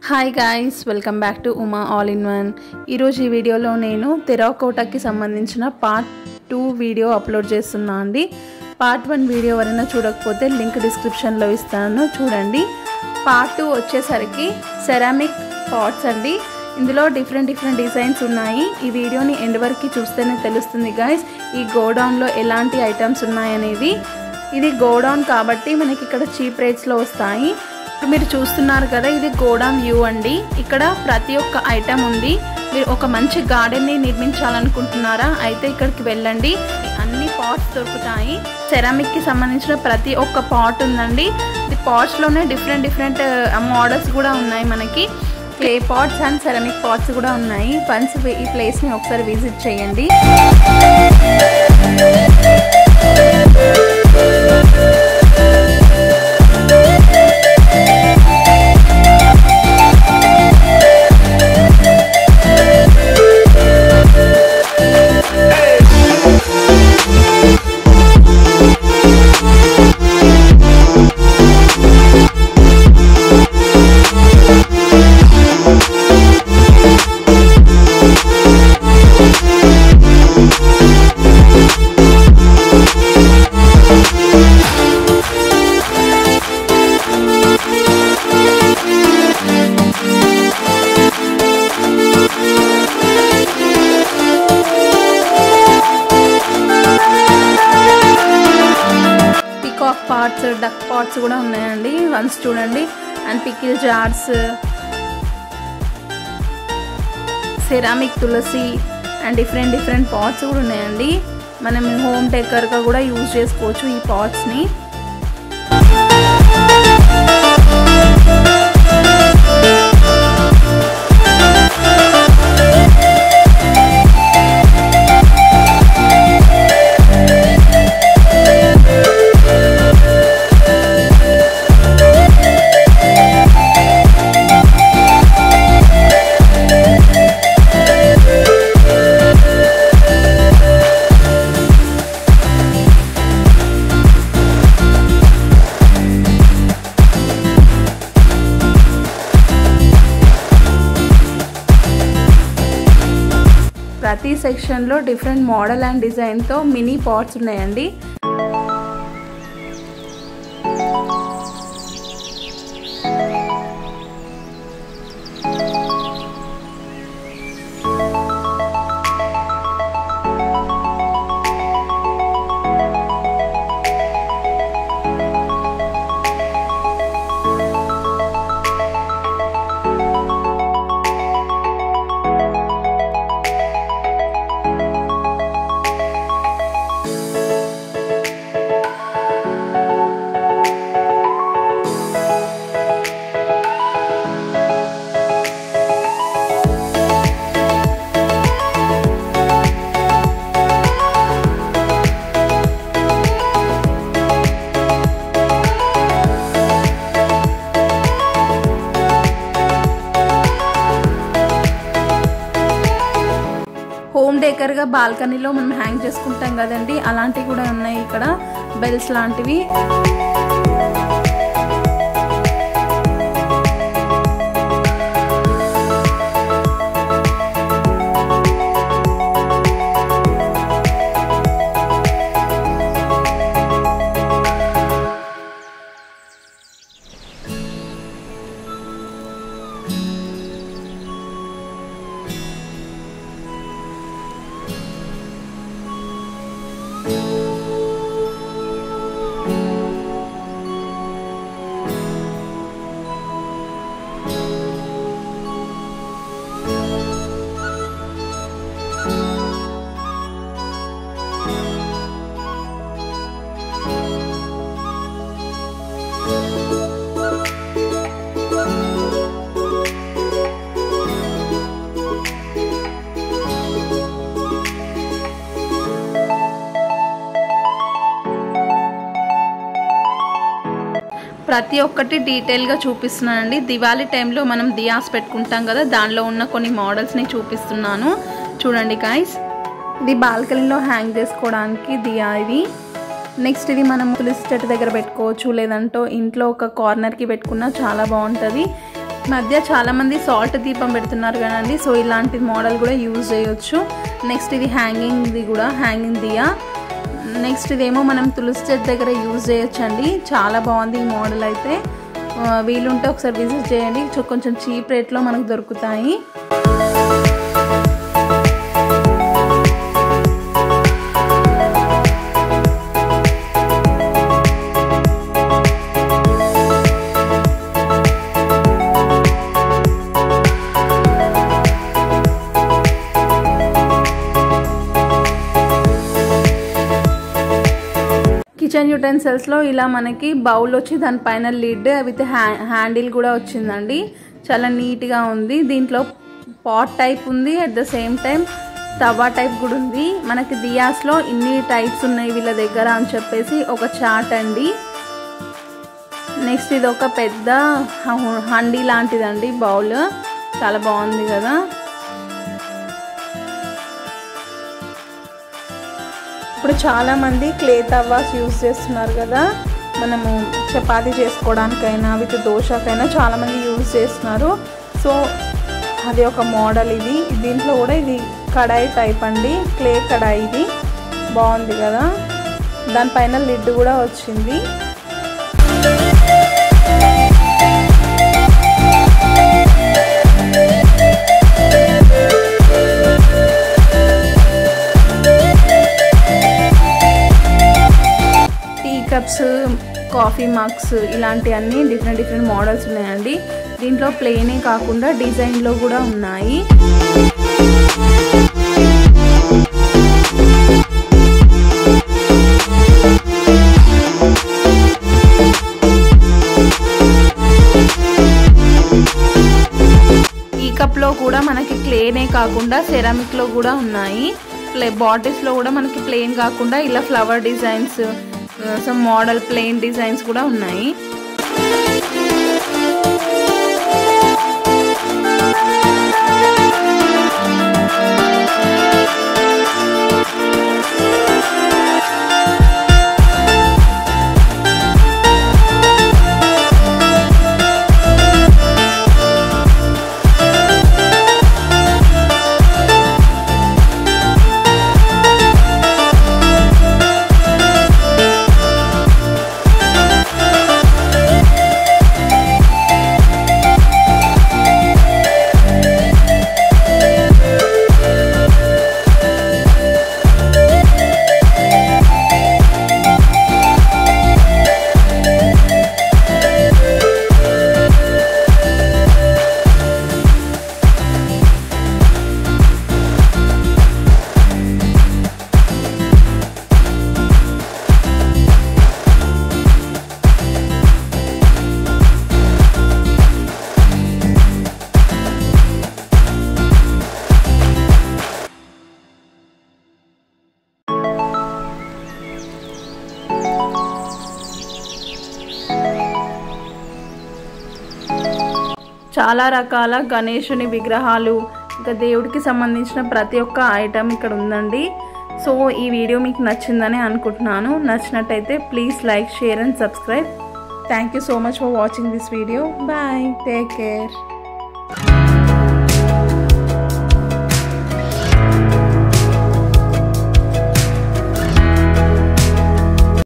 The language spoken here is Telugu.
hi guys welcome back to Uma all in one ఈరోజు ఈ వీడియోలో నేను తెరాకోటాకి సంబంధించిన పార్ట్ టూ వీడియో అప్లోడ్ చేస్తున్నా అండి పార్ట్ వన్ వీడియో ఎవరైనా చూడకపోతే లింక్ డిస్క్రిప్షన్లో ఇస్తాను చూడండి పార్ట్ టూ వచ్చేసరికి సెరామిక్ పాట్స్ అండి ఇందులో డిఫరెంట్ డిఫరెంట్ డిజైన్స్ ఉన్నాయి ఈ వీడియోని ఎండ్ వరకు చూస్తేనే తెలుస్తుంది గాయస్ ఈ గోడౌన్లో ఎలాంటి ఐటమ్స్ ఉన్నాయనేది ఇది గోడౌన్ కాబట్టి మనకి ఇక్కడ చీప్ రేట్స్లో వస్తాయి ఇప్పుడు మీరు చూస్తున్నారు కదా ఇది గోడౌన్ వ్యూ అండి ఇక్కడ ప్రతి ఒక్క ఐటెం ఉంది మీరు ఒక మంచి గార్డెన్ని నిర్మించాలనుకుంటున్నారా అయితే ఇక్కడికి వెళ్ళండి అన్ని పాట్స్ దొరుకుతాయి సెరామిక్కి సంబంధించిన ప్రతి ఒక్క పాట్ ఉందండి ఇది పాట్స్లోనే డిఫరెంట్ డిఫరెంట్ మోడల్స్ కూడా ఉన్నాయి మనకి clay pots and ceramic pots కూడా ఉన్నాయి వన్స్ ఈ ప్లేస్ని ఒకసారి విజిట్ చేయండి పికాక్ పార్ట్స్ డక్ పార్ట్స్ కూడా ఉన్నాయండి వన్స్ చూడండి అండ్ పికిల్ జార్స్ సెరామిక్ తులసి అండ్ డిఫరెంట్ డిఫరెంట్ పాట్స్ కూడా ఉన్నాయండి మనం హోమ్ టెక్కర్గా కూడా యూజ్ చేసుకోవచ్చు ఈ పాట్స్ని ప్రతి సెక్షన్లో డిఫరెంట్ మోడల్ అండ్ డిజైన్తో మినీ పాట్స్ ఉన్నాయండి హోమ్ డేకర్గా బాల్కనీలో మనం హ్యాంగ్ చేసుకుంటాం కదండి అలాంటివి కూడా ఉన్నాయి ఇక్కడ బెల్స్ లాంటివి ప్రతి ఒక్కటి డీటెయిల్గా చూపిస్తున్నానండి దివాళీ టైంలో మనం దియాస్ పెట్టుకుంటాం కదా దానిలో ఉన్న కొన్ని మోడల్స్ని చూపిస్తున్నాను చూడండి గాయస్ ఇది బాల్కనీలో హ్యాంగ్ చేసుకోవడానికి దియా ఇది నెక్స్ట్ ఇది మనం తులసి చెట్టు దగ్గర పెట్టుకోవచ్చు లేదంటే ఇంట్లో ఒక కార్నర్కి పెట్టుకున్నా చాలా బాగుంటుంది మధ్య చాలామంది సాల్ట్ దీపం పెడుతున్నారు కదండి సో ఇలాంటి మోడల్ కూడా యూజ్ చేయొచ్చు నెక్స్ట్ ఇది హ్యాంగింగ్ది కూడా హ్యాంగింగ్ దియా నెక్స్ట్ ఇదేమో మనం తులసి చెట్టు దగ్గర యూజ్ చేయొచ్చండి చాలా బాగుంది ఈ మోడల్ అయితే వీలుంటే ఒకసారి విజిట్ చేయండి కొంచెం చీప్ రేట్లో మనకు దొరుకుతాయి కిచెన్ యూటెన్సిల్స్లో ఇలా మనకి బౌల్ వచ్చి దానిపైన లిడ్ విత్ హ్యా హ్యాండిల్ కూడా వచ్చిందండి చాలా నీట్గా ఉంది దీంట్లో పాట్ టైప్ ఉంది అట్ ద సేమ్ టైం తవా టైప్ కూడా ఉంది మనకి దియాస్లో ఇన్ని టైప్స్ ఉన్నాయి వీళ్ళ దగ్గర అని చెప్పేసి ఒక చాట్ అండి నెక్స్ట్ ఇది ఒక పెద్ద హండీ లాంటిదండి బౌల్ చాలా బాగుంది కదా ఇప్పుడు చాలామంది క్లే తవాస్ యూస్ చేస్తున్నారు కదా మనము చపాతీ చేసుకోవడానికైనా విత్ దోశకైనా చాలామంది యూజ్ చేస్తున్నారు సో అది ఒక మోడల్ ఇది దీంట్లో కూడా ఇది కడాయి టైప్ అండి క్లే కడాయి ఇది బాగుంది కదా దానిపైన లిడ్ కూడా వచ్చింది టీ కప్స్ కాఫీ మగ్స్ ఇలాంటివన్నీ డిఫరెంట్ డిఫరెంట్ మోడల్స్ ఉన్నాయండి దీంట్లో ప్లెయినే కాకుండా డిజైన్లో కూడా ఉన్నాయి ఈ కప్లో కూడా మనకి క్లేనే కాకుండా సెరామిక్లో కూడా ఉన్నాయి ప్లే బాటిల్స్లో కూడా మనకి ప్లెయిన్ కాకుండా ఇలా flower designs some model plain designs కూడా ఉన్నాయి చాలా రకాల గణేషుని విగ్రహాలు ఇంకా దేవుడికి సంబంధించిన ప్రతి ఒక్క ఐటమ్ ఇక్కడ ఉందండి సో ఈ వీడియో మీకు నచ్చిందని అనుకుంటున్నాను నచ్చినట్టయితే please like share and subscribe thank you so much for watching this video bye take care